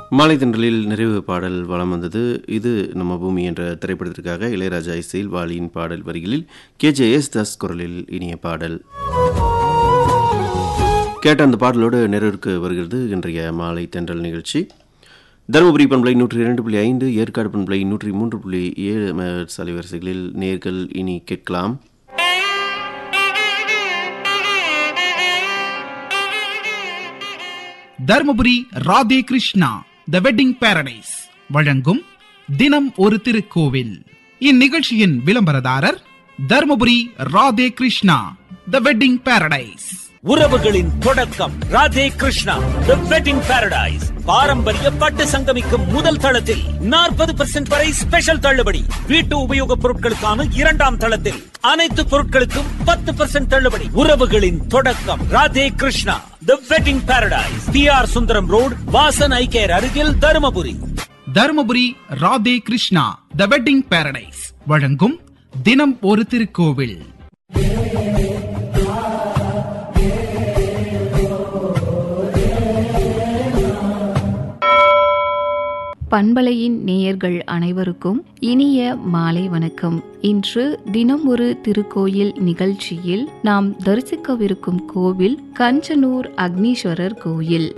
மாலை தென்றலில் நிறைவு பாடல் வலம் வந்தது இது நம்ம பூமி என்ற திரைப்படத்திற்காக இளையராஜா இசையில் வாலியின் பாடல் வரிகளில் கே ஜே எஸ் தாஸ் குரலில் இனிய பாடல் கேட்ட அந்த பாடலோடு நிறைவுக்கு வருகிறது இன்றைய மாலை தென்றல் நிகழ்ச்சி தருமபுரி பண்பலை நூற்றி இரண்டு புள்ளி ஐந்து ஏற்காடு பண்பலை நூற்றி மூன்று புள்ளி ஏழு மெகாஹெர்ட்ஸ் அலைவரிசைகளில் நேர்கள் இனி கேட்கலாம் Dharmapuri Radhe Krishna the wedding paradise வழங்கும் தினம் ஒரு திருக்கோவில் இந்நிகழ்ச்சியின் விளம்பரதாரர் Dharmapuri Radhe Krishna the wedding paradise உறவுகளின் தொடக்கம் Radhe Krishna the wedding paradise பாரம்பரிய பட்டு சங்கமிக்கும் முதல் தளத்தில் நாற்பது பெர்சென்ட் வரை ஸ்பெஷல் தள்ளுபடி வீட்டு உபயோகப் பொருட்களுக்கான இரண்டாம் தளத்தில் அனைத்து பொருட்களுக்கும் பத்து பெர்சென்ட் தள்ளுபடி உறவுகளின் தொடக்கம் Radhe Krishna the wedding paradise P R Sundaram road Vasan eye care அருகில் Dharmapuri Dharmapuri Radhe Krishna the wedding paradise வழங்கும் தினம் ஒரு திருக்கோவில் பண்பலையின் நேயர்கள் அனைவருக்கும் இனிய மாலை வணக்கம் இன்று தினம் ஒரு திருக்கோயில் நிகழ்ச்சியில் நாம் தரிசிக்கவிருக்கும் கோவில் கஞ்சனூர் அக்னீஸ்வரர் கோயில்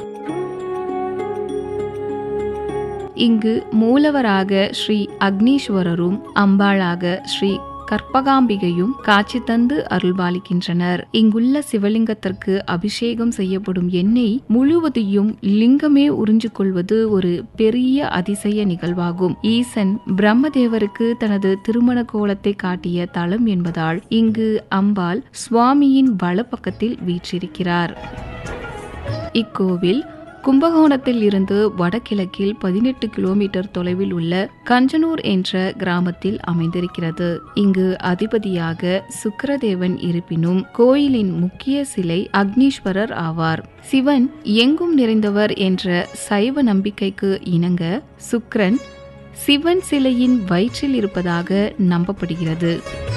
இங்கு மூலவராக ஸ்ரீ அக்னீஸ்வரரும் அம்பாளாக ஸ்ரீ கற்பகாம்பிகையும் காட்சி தந்து அருள்பாலிக்கின்றனர் இங்குள்ள சிவலிங்கத்திற்கு அபிஷேகம் செய்யப்படும் எண்ணெய் முழுவதையும் லிங்கமே உறிஞ்சு கொள்வது ஒரு பெரிய அதிசய நிகழ்வாகும் ஈசன் பிரம்மதேவருக்கு தனது திருமண கோலத்தை காட்டிய தலம் என்பதால் இங்கு அம்பாள் சுவாமியின் வலப்பக்கத்தில் வீற்றிருக்கிறார் இக்கோவில் கும்பகோணத்தில் இருந்து வடகிழக்கில் பதினெட்டு கிலோமீட்டர் தொலைவில் உள்ள கஞ்சனூர் என்ற கிராமத்தில் அமைந்திருக்கிறது இங்கு அதிபதியாக சுக்கரதேவன் இருப்பினும் கோயிலின் முக்கிய சிலை அக்னீஸ்வரர் ஆவார் சிவன் எங்கும் நிறைந்தவர் என்ற சைவ நம்பிக்கைக்கு இணங்க சுக்கிரன் சிவன் சிலையின் வயிற்றில் இருப்பதாக நம்பப்படுகிறது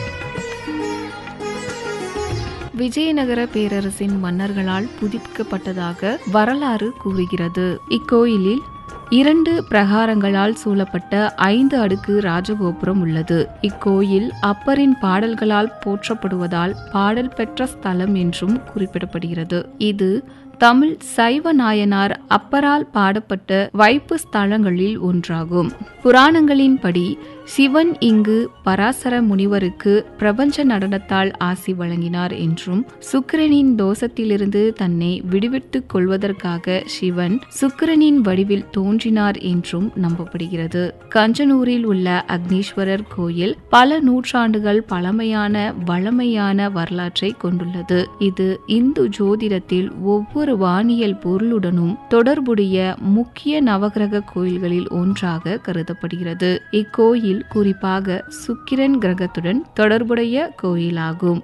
விஜயநகர பேரரசின் மன்னர்களால் புதுப்பிக்கப்பட்டதாக வரலாறு கூறுகிறது இக்கோயிலில் இரண்டு பிரகாரங்களால் சூழப்பட்ட ஐந்து அடுக்கு ராஜகோபுரம் உள்ளது இக்கோயில் அப்பரின் பாடல்களால் போற்றப்படுவதால் பாடல் பெற்ற ஸ்தலம் என்றும் குறிப்பிடப்படுகிறது இது தமிழ் சைவ நாயனார் அப்பரால் பாடப்பட்ட வைப்பு ஸ்தலங்களில் ஒன்றாகும் புராணங்களின்படி சிவன் இங்கு பராசர முனிவருக்கு பிரபஞ்ச நடனத்தால் ஆசி வழங்கினார் என்றும் சுக்கிரனின் தோஷத்திலிருந்து தன்னை விடுவித்துக் கொள்வதற்காக சிவன் சுக்கிரனின் வடிவில் தோன்றினார் என்றும் நம்பப்படுகிறது கஞ்சனூரில் உள்ள அக்னீஸ்வரர் கோயில் பல நூற்றாண்டுகள் பழமையான வளமையான வரலாற்றை கொண்டுள்ளது இது இந்து ஜோதிடத்தில் ஒவ்வொரு வானியல் பொருளுடனும் தொடர்புடைய முக்கிய நவகிரக கோயில்களில் ஒன்றாக கருதப்படுகிறது இக்கோயில் குறிப்பாக சுக்கிரன் கிரகத்துடன் தொடர்புடைய கோயிலாகும்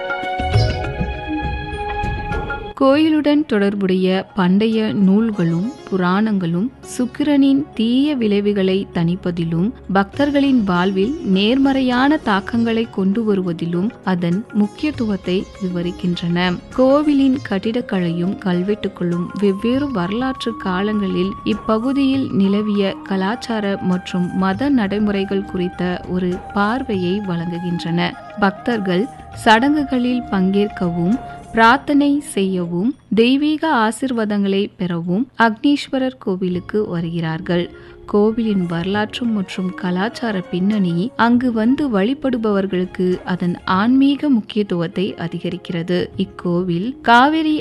கோயிலுடன் தொடர்புடைய பண்டைய நூல்களும் புராணங்களும் சுக்கிரனின் தீய விளைவுகளை தணிப்பதிலும் பக்தர்களின் வாழ்வில் நேர்மறையான தாக்கங்களை கொண்டு வருவதிலும் அதன் முக்கியத்துவத்தை விவரிக்கின்றன கோவிலின் கட்டிடக்கலையும் கல்வெட்டுக்களும் வெவ்வேறு வரலாற்று காலங்களில் இப்பகுதியில் நிலவிய கலாச்சார மற்றும் மத நடைமுறைகள் குறித்த ஒரு பார்வையை வழங்குகின்றன பக்தர்கள் சடங்குகளில் பங்கேற்கவும் பிரார்த்தனை செய்யவும் தெய்வீக ஆசிர்வாதங்களை பெறவும் அக்னீஸ்வரர் கோவிலுக்கு வருகிறார்கள் கோவிலின் வரலாற்று மற்றும் கலாச்சார பின்னணி அங்கு வந்து வழிபடுபவர்களுக்கு அதன் ஆன்மீக முக்கியத்துவத்தை அதிகரிக்கிறது இக்கோவில் காவிரி